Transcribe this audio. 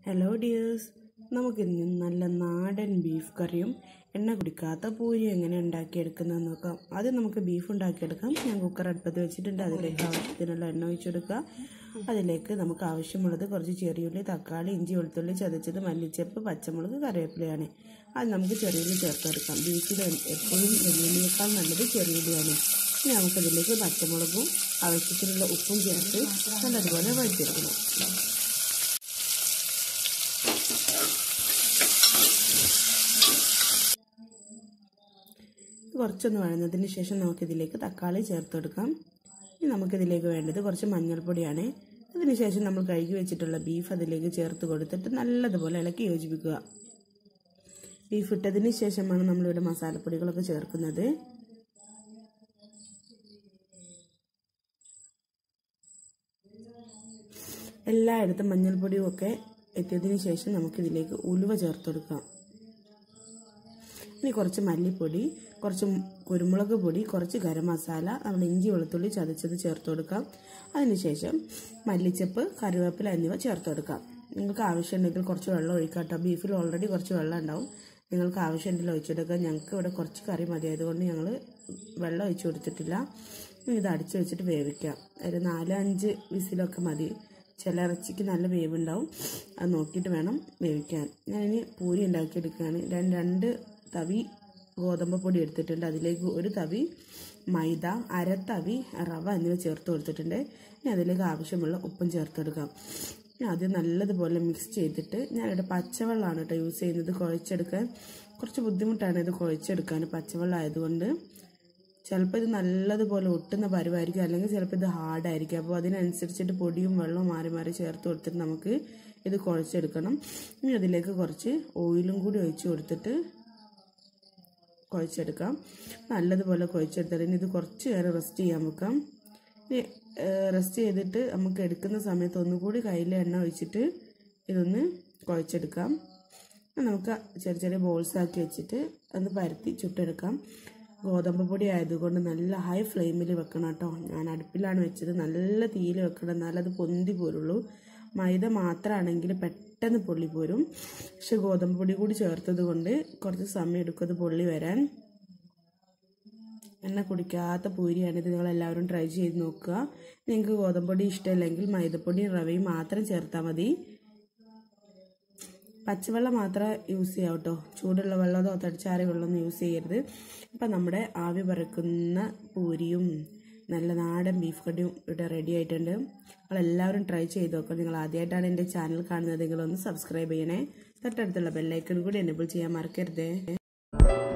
hello dears നമുക്കിന്ന് നല്ല നാടൻ ബീഫ് കറിയും എണ്ണ കുടിക്കാത്ത പൂരി എങ്ങനെ ഉണ്ടാക്കിയെടുക്കുന്നത് നോക്കാം ആദ്യം നമുക്ക് ബീഫ് ഉണ്ടാക്കിയെടുക്കാം ഞാൻ കുക്കർ അടുപ്പത്ത് വെച്ചിട്ടുണ്ട് അതിലേക്ക് ആവശ്യത്തിനുള്ള എണ്ണ ഒഴിച്ചെടുക്കുക അതിലേക്ക് നമുക്ക് ആവശ്യമുള്ളത് കുറച്ച് ചെറിയുള്ളി തക്കാളി ഇഞ്ചി വെളുത്തുള്ളി ചതച്ചത് മല്ലിച്ചപ്പ് പച്ചമുളക് കറിവേപ്പിലയാണ് അത് നമുക്ക് ചെറിയുള്ളി ചേർത്തെടുക്കാം ബീഫിൽ എപ്പോഴും വെല്ലുള്ളിയേക്കാൾ നല്ലത് ചെറിയുള്ളിയാണ് ഇനി നമുക്കതിലേക്ക് പച്ചമുളകും ആവശ്യത്തിനുള്ള ഉപ്പും ചേർത്ത് നല്ലതുപോലെ വഴിച്ചെടുക്കണം കുറച്ചൊന്ന് വഴന്നതിന് ശേഷം നമുക്കിതിലേക്ക് തക്കാളി ചേർത്ത് കൊടുക്കാം ഇനി നമുക്കിതിലേക്ക് വേണ്ടത് കുറച്ച് മഞ്ഞൾപ്പൊടിയാണ് അതിനുശേഷം നമ്മൾ കഴുകി വെച്ചിട്ടുള്ള ബീഫ് അതിലേക്ക് ചേർത്ത് കൊടുത്തിട്ട് നല്ലതുപോലെ ഇളക്കി യോജിപ്പിക്കുക ബീഫ് ഇട്ടതിന് ശേഷമാണ് നമ്മളിവിടെ മസാലപ്പൊടികളൊക്കെ ചേർക്കുന്നത് എല്ലായിടത്തും മഞ്ഞൾപ്പൊടിയും ഒക്കെ എത്തിയതിന് ശേഷം നമുക്കിതിലേക്ക് ഉലുവ ചേർത്ത് കൊടുക്കാം ഇനി കുറച്ച് മല്ലിപ്പൊടി കുറച്ച് കുരുമുളക് പൊടി കുറച്ച് ഗരം മസാല നമ്മൾ ഇഞ്ചി വെളുത്തുള്ളി ചതച്ചത് ചേർത്ത് കൊടുക്കാം അതിനുശേഷം മല്ലിച്ചപ്പ് കറിവേപ്പില എന്നിവ ചേർത്ത് കൊടുക്കാം നിങ്ങൾക്ക് ആവശ്യമുണ്ടെങ്കിൽ കുറച്ച് വെള്ളം ഒഴിക്കാം കേട്ടോ ബീഫിൽ ഓൾറെഡി കുറച്ച് വെള്ളം ഉണ്ടാവും നിങ്ങൾക്ക് ആവശ്യമുണ്ടെങ്കിൽ ഒഴിച്ചെടുക്കാം ഞങ്ങൾക്ക് ഇവിടെ കുറച്ച് കറി മതി ആയതുകൊണ്ട് ഞങ്ങൾ വെള്ളം ഒഴിച്ചു കൊടുത്തിട്ടില്ല ഇത് അടിച്ചു വെച്ചിട്ട് വേവിക്കാം ഒരു നാല് അഞ്ച് വിസിലൊക്കെ മതി ചില ഇറച്ചിക്ക് നല്ല വേവ് ഉണ്ടാവും അത് നോക്കിയിട്ട് വേണം വേവിക്കാൻ ഞാനിനി പൂരി ഉണ്ടാക്കിയെടുക്കുകയാണ് ഞാൻ രണ്ട് തവി ഗോതമ്പ് പൊടി എടുത്തിട്ടുണ്ട് അതിലേക്ക് ഒരു തവി മൈദ അരത്തവി റവ എന്നിവ ചേർത്ത് കൊടുത്തിട്ടുണ്ട് ഇനി അതിലേക്ക് ആവശ്യമുള്ള ഉപ്പും ചേർത്തെടുക്കാം ഇനി ആദ്യം നല്ലതുപോലെ മിക്സ് ചെയ്തിട്ട് ഞാനിവിടെ പച്ചവെള്ളമാണ് കേട്ടോ യൂസ് ചെയ്യുന്നത് കുഴച്ചെടുക്കാൻ കുറച്ച് ബുദ്ധിമുട്ടാണ് ഇത് കുഴച്ചെടുക്കാൻ പച്ചവെള്ളം ആയതുകൊണ്ട് ചിലപ്പോൾ ഇത് നല്ലതുപോലെ ഒട്ടുന്ന പരുവായിരിക്കും അല്ലെങ്കിൽ ചിലപ്പോൾ ഇത് ഹാർഡായിരിക്കും അപ്പോൾ അതിനനുസരിച്ചിട്ട് പൊടിയും വെള്ളവും മാറി മാറി ചേർത്ത് കൊടുത്തിട്ട് നമുക്ക് ഇത് കുഴച്ചെടുക്കണം ഇനി അതിലേക്ക് കുറച്ച് ഓയിലും കൂടി ഒഴിച്ച് കൊടുത്തിട്ട് കുഴച്ചെടുക്കാം നല്ലതുപോലെ കുഴച്ചെടുത്തിട്ട് ഇനി ഇത് കുറച്ച് നേരം റെസ്റ്റ് ചെയ്യാൻ വെക്കാം ഇനി റെസ്റ്റ് ചെയ്തിട്ട് നമുക്ക് എടുക്കുന്ന സമയത്ത് ഒന്നുകൂടി കയ്യിൽ എണ്ണ ഒഴിച്ചിട്ട് ഇതൊന്ന് കുഴച്ചെടുക്കാം നമുക്ക് ചെറിയ ചെറിയ ബോൾസ് ആക്കി വെച്ചിട്ട് ഒന്ന് പരത്തി ചുട്ടെടുക്കാം ഗോതമ്പ് പൊടി ആയതുകൊണ്ട് നല്ല ഹൈ ഫ്ലെയിമിൽ വെക്കണം കേട്ടോ ഞാൻ അടുപ്പിലാണ് വെച്ചത് നല്ല തീയിൽ വെക്കണം എന്നാലത് പൊന്തി പോരുള്ളൂ മൈദ മാത്രമാണെങ്കിൽ പെട്ടെന്ന് പൊള്ളി പോരും പക്ഷെ ഗോതമ്പ് പൊടി കൂടി ചേർത്തത് കൊണ്ട് കുറച്ച് സമയം എടുക്കും അത് പൊള്ളി വരാൻ എണ്ണ കുടിക്കാത്ത പൂരിയാണിത് നിങ്ങൾ എല്ലാവരും ട്രൈ ചെയ്ത് നോക്കുക നിങ്ങൾക്ക് ഗോതമ്പൊടി ഇഷ്ടമില്ലെങ്കിൽ മൈദപ്പൊടിയും റവയും മാത്രം ചേർത്താൽ മതി പച്ചവെള്ളം മാത്രം യൂസ് ചെയ്യാം കേട്ടോ ചൂടുള്ള വെള്ളമോ തടിച്ചാറിയ വെള്ളമൊന്നും യൂസ് ചെയ്യരുത് അപ്പം നമ്മുടെ ആവി പറക്കുന്ന പൂരിയും നല്ല നാടൻ ബീഫ് കടിയും ഇവിടെ റെഡി ആയിട്ടുണ്ട് നിങ്ങളെല്ലാവരും ട്രൈ ചെയ്ത് നോക്കാം നിങ്ങൾ ആദ്യമായിട്ടാണ് എൻ്റെ ചാനൽ കാണുന്നത് നിങ്ങളൊന്ന് സബ്സ്ക്രൈബ് ചെയ്യണേ തൊട്ടടുത്തുള്ള ബെല്ലൈക്കൺ കൂടി എനേബിൾ ചെയ്യാൻ മറക്കരുതേ